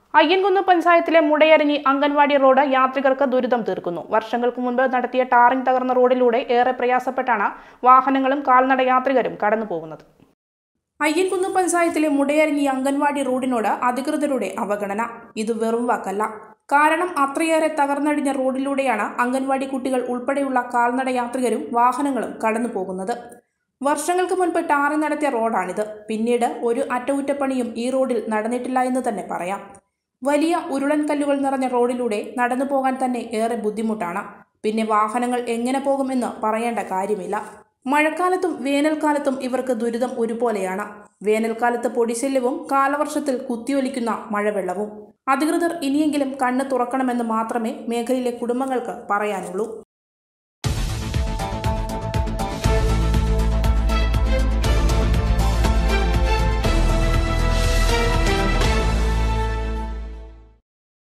അയ്യൻകുന്ന് പഞ്ചായത്തിലെ മുടയരിഞ്ഞി അംഗൻവാടി റോഡ് യാത്രികർക്ക് ദുരിതം തീർക്കുന്നു വർഷങ്ങൾക്ക് മുൻപ് നടത്തിയ ടാറിംഗ് തകർന്ന റോഡിലൂടെ ഏറെ പ്രയാസപ്പെട്ടാണ് വാഹനങ്ങളും കാൽനട യാത്രികരും കടന്നു പോകുന്നത് അയ്യൻകുന്ന് പഞ്ചായത്തിലെ മുടയരിഞ്ഞി അംഗൻവാടി റോഡിനോട് അധികൃതരുടെ അവഗണന ഇത് വെറും വാക്കല്ല കാരണം അത്രയേറെ തകർന്നടിഞ്ഞ റോഡിലൂടെയാണ് അംഗൻവാടി കുട്ടികൾ ഉൾപ്പെടെയുള്ള കാൽനട യാത്രികരും വാഹനങ്ങളും കടന്നു പോകുന്നത് വർഷങ്ങൾക്ക് മുൻപ് ടാറിംഗ് നടത്തിയ റോഡാണിത് പിന്നീട് ഒരു അറ്റകുറ്റപ്പണിയും ഈ റോഡിൽ നടന്നിട്ടില്ല എന്ന് തന്നെ പറയാം വലിയ ഉരുളൻ കല്ലുകൾ നിറഞ്ഞ റോഡിലൂടെ നടന്നു പോകാൻ തന്നെ ഏറെ ബുദ്ധിമുട്ടാണ് പിന്നെ വാഹനങ്ങൾ എങ്ങനെ പോകുമെന്ന് പറയേണ്ട കാര്യമില്ല മഴക്കാലത്തും വേനൽക്കാലത്തും ഇവർക്ക് ദുരിതം ഒരുപോലെയാണ് വേനൽക്കാലത്ത് പൊടിശല്യവും കാലവർഷത്തിൽ കുത്തിയൊലിക്കുന്ന മഴവെള്ളവും അധികൃതർ ഇനിയെങ്കിലും കണ്ണ് തുറക്കണമെന്ന് മാത്രമേ മേഖലയിലെ കുടുംബങ്ങൾക്ക് പറയാനുള്ളൂ